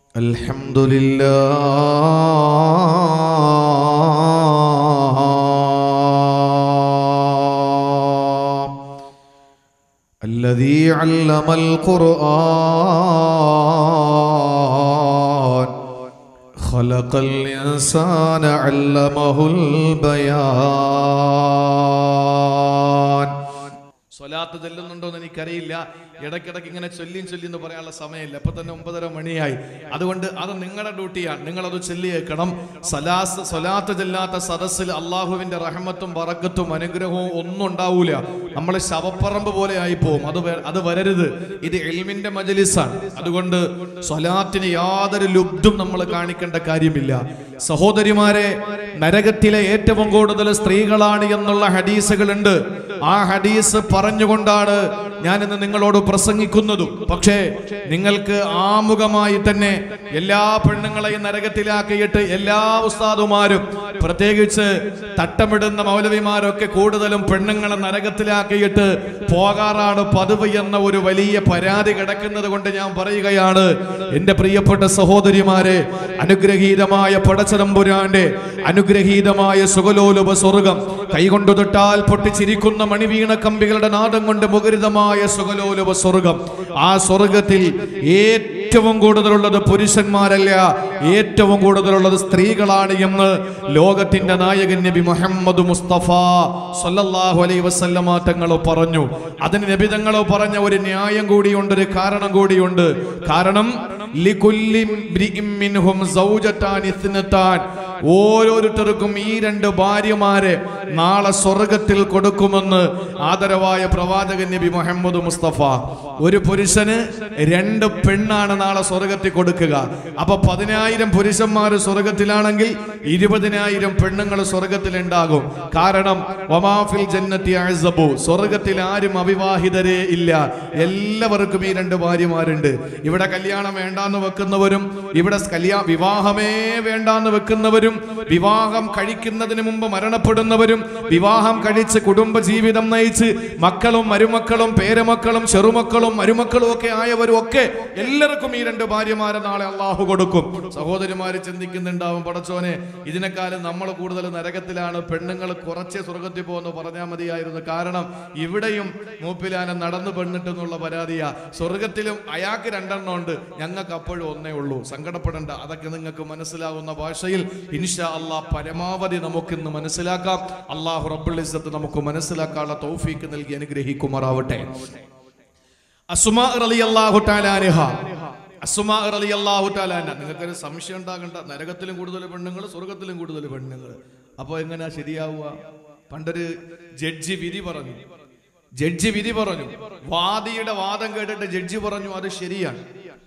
الحمد لله الذي علم القرآن خلق الإنسان علمه البيان സ്വലാത്ത് ചെല്ലുന്നുണ്ടോ എന്ന് എനിക്കറിയില്ല ഇടയ്ക്കിടയ്ക്ക് ഇങ്ങനെ ചൊല്ലിയും ചൊല്ലി എന്ന് പറയാനുള്ള സമയമില്ല ഇപ്പൊ തന്നെ ഒമ്പതര മണിയായി അതുകൊണ്ട് അത് നിങ്ങളുടെ ഡ്യൂട്ടിയാണ് നിങ്ങൾ അത് ചൊല്ലിയേക്കണം സലാസ് സ്വലാത്ത് ചെല്ലാത്ത സദസ്സിൽ അള്ളാഹുവിന്റെ റഹമത്തും വറക്കത്തും അനുഗ്രഹവും ഒന്നും ഉണ്ടാവൂല നമ്മൾ ശവപ്പറമ്പ് പോലെ ആയി പോവും അത് വേ- അത് വരരുത് ഇത് എൽമിന്റെ മജലിസാണ് അതുകൊണ്ട് സ്വലാത്തിന് യാതൊരു ലുബ്ധും നമ്മൾ കാണിക്കേണ്ട കാര്യമില്ല സഹോദരിമാരെ നരകത്തിലെ ഏറ്റവും കൂടുതൽ സ്ത്രീകളാണ് എന്നുള്ള ഹദീസുകളുണ്ട് ആ ഹദീസ് പറഞ്ഞുകൊണ്ടാണ് ഞാൻ ഇന്ന് നിങ്ങളോട് പ്രസംഗിക്കുന്നതും പക്ഷേ നിങ്ങൾക്ക് ആമുഖമായി തന്നെ എല്ലാ പെണ്ണുങ്ങളെയും നരകത്തിലാക്കിയിട്ട് എല്ലാ ഉസ്താദുമാരും പ്രത്യേകിച്ച് തട്ടമിടുന്ന മൗലവിമാരൊക്കെ കൂടുതലും പെണ്ണുങ്ങളെ നരകത്തിലാക്കിയിട്ട് പോകാറാണ് പതിവ് എന്ന ഒരു വലിയ പരാതി കിടക്കുന്നത് കൊണ്ട് ഞാൻ പറയുകയാണ് എന്റെ പ്രിയപ്പെട്ട സഹോദരിമാരെ അനുഗ്രഹീതമായ പടച്ചതമ്പുരാന്റെ അനുഗ്രഹീതമായ സുഖലോലുപ സ്വർഗം കൈകൊണ്ടു തൊട്ടാൽ പൊട്ടിച്ചിരിക്കുന്ന മണിവീണ കമ്പികളുടെ നാദം കൊണ്ട് മുഖരിതമായ സുഖലോലുപ സ്വർഗം ആ സ്വർഗത്തിൽ ഏറ്റവും കൂടുതലുള്ളത് പുരുഷന്മാരല്ല ഏറ്റവും കൂടുതലുള്ളത് സ്ത്രീകളാണ് എന്ന് ലോകത്തിന്റെ നായകൻ നബി മുഹമ്മദ് മുസ്തഫ സല്ലല്ലാഹു അലൈഹി വസല്ലമ തങ്ങൾ പറഞ്ഞു അതിന് നബി തങ്ങൾ പറഞ്ഞ ഒരു ന്യായം കൂടിയുണ്ട് ഒരു കാരണം കൂടിയുണ്ട് കാരണം ലികുല്ലി ഇംറിഇം മിൻഹും സൗജത്താൻ ഇസ്നത്താൻ ഓരോരുത്തർക്കും ഈ രണ്ട് ഭാര്യമാരെ നാളെ സ്വർഗത്തിൽ കൊടുക്കുമെന്ന് ആദരവായ പ്രവാചകൻ നബി മുഹമ്മദ് മുസ്തഫ ഒരു പുരുഷന് രണ്ട് പെണ്ണാണ് നാളെ സ്വർഗത്തിൽ കൊടുക്കുക അപ്പൊ പതിനായിരം പുരുഷന്മാർ സ്വർഗത്തിലാണെങ്കിൽ ഇരുപതിനായിരം പെണ്ണുങ്ങൾ സ്വർഗത്തിൽ ഉണ്ടാകും കാരണം വമാഫിൽ ജന്നത്തി അഅ്സബു സ്വർഗത്തിൽ ആരും അവിവാഹിതരേ ഇല്ല എല്ലാവർക്കും ഈ രണ്ട് ഭാര്യമാരുണ്ട് ഇവിടെ കല്യാണം വേണ്ടാന്ന് വെക്കുന്നവരും ഇവിടെ കല്യാ വിവാഹമേ വേണ്ടാന്ന് വെക്കുന്നവരും വിവാഹം കഴിക്കുന്നതിന് മുമ്പ് മരണപ്പെടുന്നവരും വിവാഹം കഴിച്ച് കുടുംബ ജീവിതം നയിച്ച് മക്കളും മരുമക്കളും പേരമക്കളും ചെറുമക്കളും മരുമക്കളും ഒക്കെ ആയവരും ഒക്കെ എല്ലാവർക്കും ഈ രണ്ട് ഭാര്യമാരെ നാളെ അള്ളാഹു കൊടുക്കും സഹോദരിമാര് ചിന്തിക്കുന്നുണ്ടാവും പടച്ചോനെ ഇതിനെക്കാളും നമ്മൾ കൂടുതൽ നരകത്തിലാണ് പെണ്ണുങ്ങൾ കുറച്ചേ സ്വർഗത്തിൽ പോകുന്നു പറഞ്ഞാൽ മതിയായിരുന്നു കാരണം ഇവിടെയും മൂപ്പിലാനം നടന്നു പെണ്ണിട്ടെന്നുള്ള പരാതിയാ സ്വർഗത്തിലും അയാൾക്ക് രണ്ടെണ്ണം ഉണ്ട് ഞങ്ങൾക്ക് അപ്പോഴും ഒന്നേ ഉള്ളൂ സങ്കടപ്പെടേണ്ട അതൊക്കെ നിങ്ങൾക്ക് മനസ്സിലാവുന്ന ഭാഷയിൽ ഇൻഷാ അള്ളാഹ് പരമാവധി നമുക്കിന്ന് മനസ്സിലാക്കാം അള്ളാഹു റബ്ബുൽ ഇസ്സത്ത് നമുക്ക് മനസ്സിലാക്കാനുള്ള തൗഫീക്ക് നൽകി അനുഗ്രഹിക്കുമാറാവട്ടെ അസുമാ റളിയല്ലാഹു തആല അൻഹ അസുമാ റളിയല്ലാഹു തആല അൻഹ നിങ്ങൾക്കൊരു സംശയം ഉണ്ടാകണ്ട നരകത്തിലും കൂടുതൽ പെണ്ണുങ്ങൾ സ്വർഗത്തിലും കൂടുതൽ പെണ്ണുങ്ങൾ അപ്പോൾ എങ്ങനെയാ ശരിയാവുക പണ്ടൊരു ജഡ്ജി വിധി പറഞ്ഞു ജഡ്ജി വിധി പറഞ്ഞു വാദിയുടെ വാദം കേട്ടിട്ട് ജഡ്ജി പറഞ്ഞു അത് ശരിയാണ്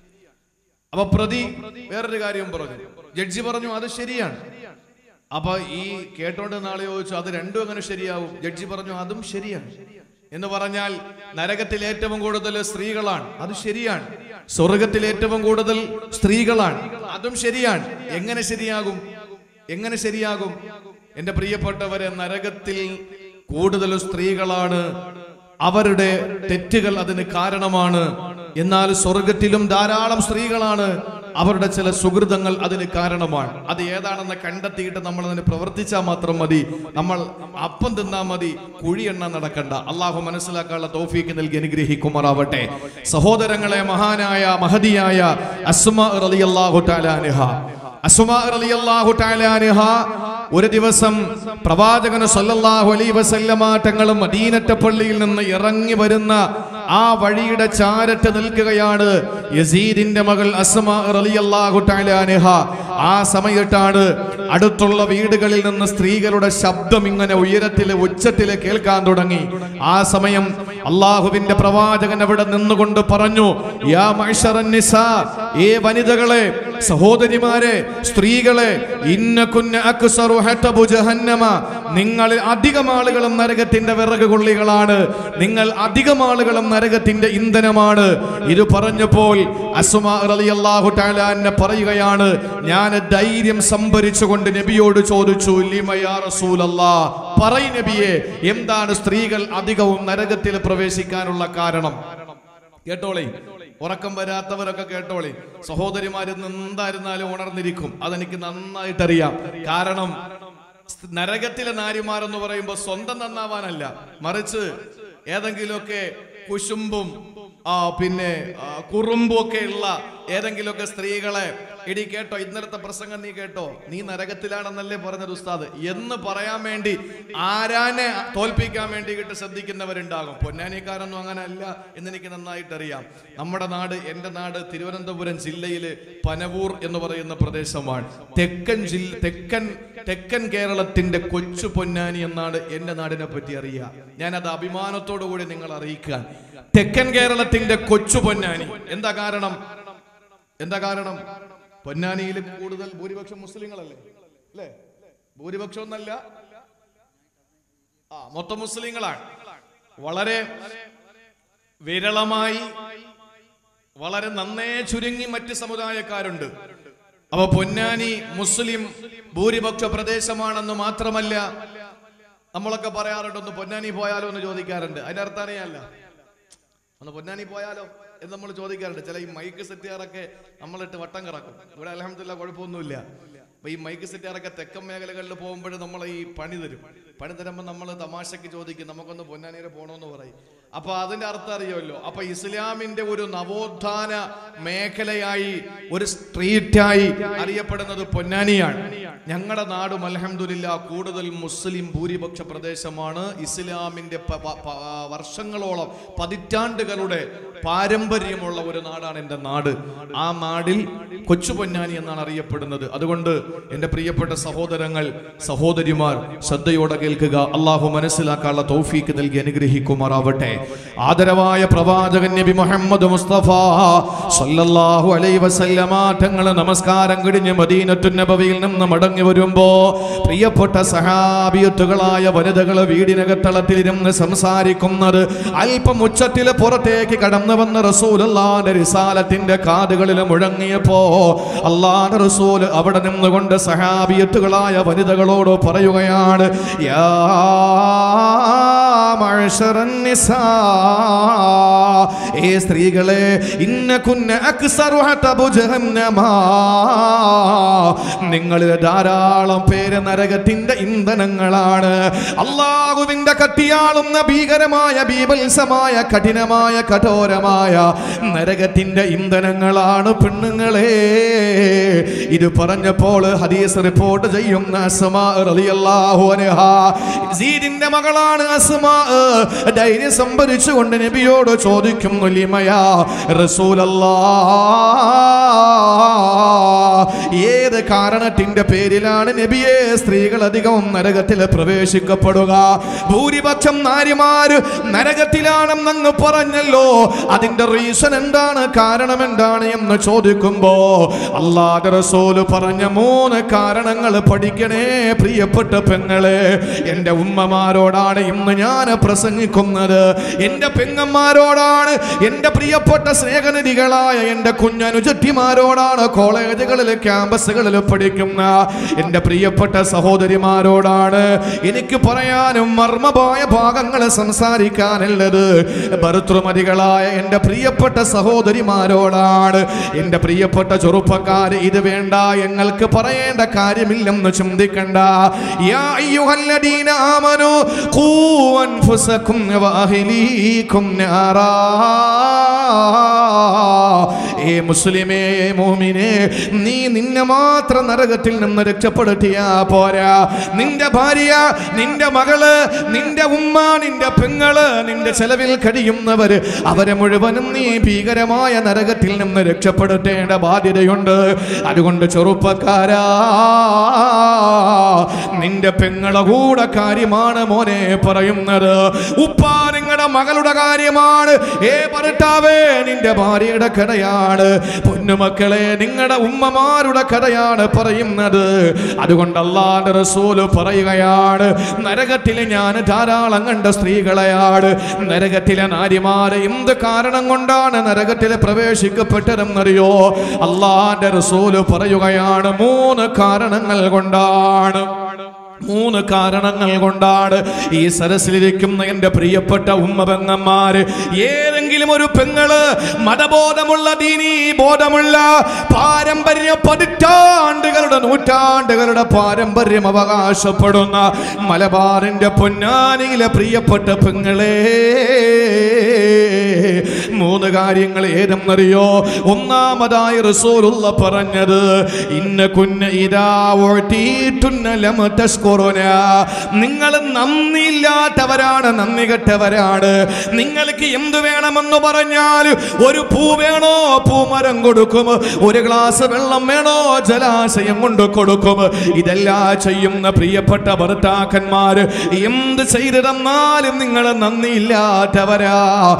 അപ്പൊ പ്രതി വേറൊരു കാര്യം പറഞ്ഞു ജഡ്ജി പറഞ്ഞു അത് ശരിയാണ് അപ്പൊ ഈ കേട്ടോണ്ട് നാളെ ചോദിച്ചു അത് രണ്ടും എങ്ങനെ ശരിയാവും ജഡ്ജി പറഞ്ഞു അതും ശരിയാണ് എന്ന് പറഞ്ഞാൽ നരകത്തിൽ ഏറ്റവും കൂടുതൽ സ്ത്രീകളാണ് അത് ശരിയാണ് സ്വർഗത്തിൽ ഏറ്റവും കൂടുതൽ സ്ത്രീകളാണ് അതും ശരിയാണ് എങ്ങനെ ശരിയാകും എങ്ങനെ ശരിയാകും എന്റെ പ്രിയപ്പെട്ടവരെ നരകത്തിൽ കൂടുതൽ സ്ത്രീകളാണ് അവരുടെ തെറ്റുകൾ അതിന് കാരണമാണ് എന്നാൽ സ്വർഗത്തിലും ധാരാളം സ്ത്രീകളാണ് അവരുടെ ചില സുഹൃതങ്ങൾ അതിന് കാരണമാണ് അത് ഏതാണെന്ന് കണ്ടെത്തിയിട്ട് നമ്മൾ അതിന് പ്രവർത്തിച്ചാൽ മാത്രം മതി നമ്മൾ അപ്പം തിന്നാൽ മതി കുഴി എണ്ണ നടക്കണ്ട അള്ളാഹു മനസ്സിലാക്കാനുള്ള തോഫീക്ക് നൽകി അനുഗ്രഹിക്കുമാറാവട്ടെ സഹോദരങ്ങളെ മഹാനായ മഹതിയായ അസ്മ റളിയല്ലാഹു തആല അൻഹ അസ്മ റളിയല്ലാഹു തആല അൻഹ ഒരു ദിവസം പ്രവാചകന് സല്ലല്ലാഹു അലൈഹി വസല്ലമ തങ്ങളും മദീനത്തെ പള്ളിയിൽ നിന്ന് ഇറങ്ങി വരുന്ന ആ വഴിയുടെ ചാരത്ത് നിൽക്കുകയാണ് യസീദിന്റെ മകൾ അസ്മ റളിയല്ലാഹു തആല അൻഹ ആ സമയത്താണ് അടുത്തുള്ള വീടുകളിൽ നിന്ന് സ്ത്രീകളുടെ ശബ്ദം ഇങ്ങനെ ഉയരത്തില് ഉച്ചത്തില് കേൾക്കാൻ തുടങ്ങി ആ സമയം അള്ളാഹുവിന്റെ പ്രവാചകൻ അവിടെ നിന്നുകൊണ്ട് പറഞ്ഞു യാ മഅ്ശറൻ നിസാ ഏ വനിതകളെ സഹോദരിമാരെ സ്ത്രീകളെ ഇന്നകുന്ന അക്സറു ഹതബു ജഹന്നമ നിങ്ങളിൽ അധികം ആളുകളും നരകത്തിന്റെ വിറക് കൊള്ളികളാണ് നിങ്ങൾ അധികം ആളുകളും നരകത്തിന്റെ ഇന്ധനമാണ് ഇത് പറഞ്ഞപ്പോൾ അസുമാ റളിയല്ലാഹു തആല അൻഹ പറയുകയാണ് ഞാൻ ധൈര്യം സംഭരിച്ചുകൊണ്ട് നബിയോട് ചോദിച്ചു ലിമയാ റസൂലല്ലാ പറയ് നബിയെ എന്താണ് സ്ത്രീകൾ അധികവും നരകത്തിൽ പ്രവേശിക്കാനുള്ള കാരണം കേട്ടോളെ ഉറക്കം വരാത്തവരൊക്കെ കേട്ടോളി സഹോദരിമാരിൽ നിന്ന് എന്തായിരുന്നാലും ഉണർന്നിരിക്കും അതെനിക്ക് നന്നായിട്ടറിയാം കാരണം സ് നരകത്തിലെ നാരിമാരെന്ന് പറയുമ്പോൾ സ്വന്തം നന്നാവാനല്ല മറിച്ച് ഏതെങ്കിലുമൊക്കെ കുശുമ്പും ആ പിന്നെ ആ, കുറുമ്പും ഒക്കെ ഉള്ള ഏതെങ്കിലുമൊക്കെ സ്ത്രീകളെ എടി കേട്ടോ ഇന്നലത്തെ പ്രസംഗം നീ കേട്ടോ നീ നരകത്തിലാണെന്നല്ലേ പറഞ്ഞത് ഉസ്താദ് എന്ന് പറയാൻ വേണ്ടി ആരാനെ തോൽപ്പിക്കാൻ വേണ്ടിയിട്ട് ശ്രദ്ധിക്കുന്നവരുണ്ടാകും പൊന്നാനിക്കാരൊന്നും അങ്ങനെ അല്ല എന്നെനിക്ക് നന്നായിട്ട് അറിയാം നമ്മുടെ നാട് എൻ്റെ നാട് തിരുവനന്തപുരം ജില്ലയിലെ പനവൂർ എന്ന് പറയുന്ന പ്രദേശമാണ് തെക്കൻ ജില്ല തെക്കൻ തെക്കൻ കേരളത്തിന്റെ കൊച്ചു പൊന്നാനി എന്നാണ് എൻ്റെ നാടിനെ പറ്റി അറിയുക ഞാനത് അഭിമാനത്തോടു കൂടി നിങ്ങൾ അറിയിക്കാൻ തെക്കൻ കേരളത്തിന്റെ കൊച്ചു പൊന്നാനി എന്താ കാരണം എന്താ കാരണം പൊന്നാനിയിൽ കൂടുതൽ ഭൂരിപക്ഷം മുസ്ലിങ്ങളല്ലേ അല്ലേ ഭൂരിപക്ഷം ഒന്നല്ല ആ മൊത്തം മുസ്ലിങ്ങളാണ് വളരെ വിരളമായി വളരെ നന്നേ ചുരുങ്ങി മറ്റ് സമുദായക്കാരുണ്ട് അപ്പൊ പൊന്നാനി മുസ്ലിം ഭൂരിപക്ഷ പ്രദേശമാണെന്ന് മാത്രമല്ല നമ്മളൊക്കെ പറയാറുണ്ട് ഒന്ന് പൊന്നാനി പോയാലോ എന്ന് ചോദിക്കാറുണ്ട് അതിന്റെ അർത്ഥം അറിയാല്ല ഒന്ന് പൊന്നാനി പോയാലോ എന്ന് നമ്മൾ ചോദിക്കാറുണ്ട് ചില ഈ മൈക്ക് സെറ്റുകാരൊക്കെ നമ്മളിട്ട് വട്ടം കറക്കും ഇവിടെ അലഹമില്ല കുഴപ്പമൊന്നുമില്ല അപ്പൊ ഈ മൈക്ക് സെറ്റുകാരൊക്കെ തെക്കൻ മേഖലകളിൽ പോകുമ്പോൾ നമ്മൾ ഈ പണി തരും പണി തരുമ്പോൾ നമ്മൾ തമാശക്ക് ചോദിക്കും നമുക്കൊന്ന് പൊന്നാനിയിൽ പോകണമെന്ന് പറയും അപ്പൊ അതിന്റെ അർത്ഥം അറിയുമല്ലോ അപ്പൊ ഇസ്ലാമിന്റെ ഒരു നവോത്ഥാന മേഖലയായി ഒരു സ്ട്രീറ്റായി അറിയപ്പെടുന്നത് പൊന്നാനിയാണ് ഞങ്ങളുടെ നാടും അലഹമില്ല കൂടുതൽ മുസ്ലിം ഭൂരിപക്ഷ പ്രദേശമാണ് ഇസ്ലാമിന്റെ പ- പ- പ- വർഷങ്ങളോളം പതിറ്റാണ്ടുകളുടെ പാരമ്പര്യമുള്ള ഒരു നാടാണ് എൻ്റെ നാട് ആ നാടിൽ കൊച്ചു പൊന്നാനി എന്നാണ് അറിയപ്പെടുന്നത് അതുകൊണ്ട് എൻ്റെ പ്രിയപ്പെട്ട സഹോദരങ്ങൾ സഹോദരിമാർ ശ്രദ്ധയോടെ കേൾക്കുക അള്ളാഹു മനസ്സിലാക്കാനുള്ള തൗഫീക്ക് നൽകി അനുഗ്രഹിക്കുമാറാവട്ടെ ആദരവായ പ്രവാചകൻ നബി മുഹമ്മദ് മുസ്തഫ സല്ലല്ലാഹു അലൈഹി വസല്ലമ തങ്ങൾ നമസ്കാരം കഴിഞ്ഞ് മദീനത്തു നബവിയിൽ നിന്ന് മടങ്ങി വരുമ്പോ പ്രിയപ്പെട്ട സഹാബിയത്തുകളായ വനിതകൾ വീടിനകത്തളത്തിലിരുന്ന് സംസാരിക്കുന്നത് അല്പം ഉച്ചത്തിൽ പുറത്തേക്ക് കടന്നു വന്ന റസൂലുള്ളാന്റെ റിസാലത്തിന്റെ കാതുകളിൽ മുഴങ്ങിയപ്പോ അള്ളാന്റെ റസൂൽ അവിടെ നിന്നുകൊണ്ട് സഹാബിയത്തുകളായ വനിതകളോട് പറയുകയാണ് യാ മഅ്ശറൻ നിസാ ഏ സ്ത്രീകളെ ഇന്ന കുന്ന അക്സറു ഹതബു ജഹന്നമാ നിങ്ങൾ ധാരാളം പേര് നരകത്തിന്റെ ഇന്ധനങ്ങളാണ് അള്ളാഹുവിന്റെ കത്തിയാളുന്ന ഭീകരമായ ബീഭത്സമായ കഠിനമായ കഠോരമായ നരകത്തിന്റെ ഇന്ധനങ്ങളാണ് പെണ്ണുങ്ങളെ ഇത് പറഞ്ഞപ്പോൾ ഹദീസ് റിപ്പോർട്ട് ചെയ്യുന്ന അസ്മാ റളിയല്ലാഹു അൻഹാ യസീദിന്റെ മകളാണ് അസ്മാ ധൈര്യം സംഭരിച്ചുകൊണ്ട് നബിയോട് ചോദിക്കുന്നു ലിമയാ റസൂലല്ലാ ഏത് കാരണത്തിന്റെ പേരിലാണ് നബിയെ സ്ത്രീകൾ അധികവും നരകത്തിൽ പ്രവേശിക്കപ്പെടുക ഭൂരിപക്ഷം നാരിമാര് നരകത്തിലാണെന്നങ്ങ് പറഞ്ഞല്ലോ അതിന്റെ റീസൺ എന്താണ് കാരണം എന്താണ് എന്ന് ചോദിക്കുമ്പോ അള്ളാഹ് റസൂല് പറഞ്ഞ മൂന്ന് കാരണങ്ങൾ പഠിക്കണേ പ്രിയപ്പെട്ട പെങ്ങളെ എന്റെ ഉമ്മമാരോടാണ് ഇന്ന് ഞാൻ പ്രസംഗിക്കുന്നത് എന്റെ പെങ്ങന്മാരോടാണ് എന്റെ പ്രിയപ്പെട്ട സ്നേഹനിധികളായ എന്റെ കുഞ്ഞനുജത്തിമാരോടാണ് കോളേജുകളിൽ ക്യാമ്പസുകളിൽ പഠിക്കുന്ന എന്റെ പ്രിയപ്പെട്ട സഹോദരിമാരോടാണ് എനിക്ക് പറയാനും മർമ്മമായ ഭാഗങ്ങൾ സംസാരിക്കാനുള്ളത് ഭർത്തൃമതികളായ എന്റെ പ്രിയപ്പെട്ട സഹോദരിമാരോടാണ് എന്റെ പ്രിയപ്പെട്ട ചെറുപ്പക്കാർ ഇത് വേണ്ട ഞങ്ങൾക്ക് പറയേണ്ട കാര്യമില്ലെന്ന് ചിന്തിക്കണ്ട യാ അയ്യുഹല്ലദീന ആമനു ഖൂ അൻഫുസകും വഅഹ്ലീകും നാറാ ഏ മുസ്ലിമേ ഏ മോമിനെ നീ നിന്നെ മാത്രം നരകത്തിൽ നിന്ന് രക്ഷപ്പെടുത്തിയാ പോരാ നിന്റെ ഭാര്യ നിന്റെ മകള് നിന്റെ ഉമ്മ നിന്റെ പെങ്ങള് നിന്റെ ചെലവിൽ കഴിയുന്നവര് അവരെ മുഴുവനും നീ ഭീകരമായ നരകത്തിൽ നിന്ന് രക്ഷപ്പെടുത്തേണ്ട ബാധ്യതയുണ്ട് അതുകൊണ്ട് ചെറുപ്പക്കാരാ നിന്റെ പെങ്ങളെ കൂടെ കാര്യമാണ് മോനെ പറയുന്നത് ഉപ്പ നിങ്ങളുടെ മകളുടെ കാര്യമാണ് ഏ ഭർത്താവേ നിന്റെ ഭാര്യയുടെ കഥയാണ് പൊന്നുമക്കളെ നിങ്ങളുടെ ഉമ്മമാരുടെ കഥയാണ് പറയുന്നത് അതുകൊണ്ട് അള്ളാന്റെ റസൂല് പറയുകയാണ് നരകത്തിലെ ഞാൻ ധാരാളം കണ്ട സ്ത്രീകളെയാണ് നരകത്തിലെ നാരിമാരെ എന്ത് കാരണം കൊണ്ടാണ് നരകത്തിൽ പ്രവേശിക്കപ്പെട്ടതെന്നറിയോ അള്ളാന്റെ റസൂല് പറയുകയാണ് മൂന്ന് കാരണങ്ങൾ കൊണ്ടാണ് മൂന്ന് കാരണങ്ങൾ കൊണ്ടാണ് ഈ സരസിലിരിക്കുന്ന എൻ്റെ പ്രിയപ്പെട്ട ഉമ്മ പെങ്ങന്മാര് ഏതെങ്കിലും ഒരു പെങ്ങള് മതബോധമുള്ള ദീനീ ബോധമുള്ള പാരമ്പര്യ പതിറ്റാണ്ടുകളുടെ നൂറ്റാണ്ടുകളുടെ പാരമ്പര്യം അവകാശപ്പെടുന്ന മലബാറിന്റെ പൊന്നാനിയിലെ പ്രിയപ്പെട്ട പെങ്ങളെ മൂന്ന് കാര്യങ്ങൾ ഏതെന്നറിയോ ഒന്നാമതായി റസൂലുള്ള പറഞ്ഞത് ഇന്ന കുന്ന ഇതാ ഒഴീറ്റുന്ന ലമ തസ്കുറുന നിങ്ങൾ നന്ദിയില്ലാത്തവരാണ് നന്ദി കെട്ടവരാണ് നിങ്ങൾക്ക് എന്ത് വേണമെന്ന് പറഞ്ഞാൽ ഒരു പൂ വേണോ പൂമരം കൊടുക്കും ഒരു ഗ്ലാസ് വെള്ളം വേണോ ജലാശയം കൊണ്ട് കൊടുക്കും ഇതെല്ലാം ചെയ്യുന്ന പ്രിയപ്പെട്ട ഭർത്താക്കന്മാര് എന്ത് ചെയ്തു തന്നാലും നിങ്ങൾ നന്ദിയില്ലാത്തവരാ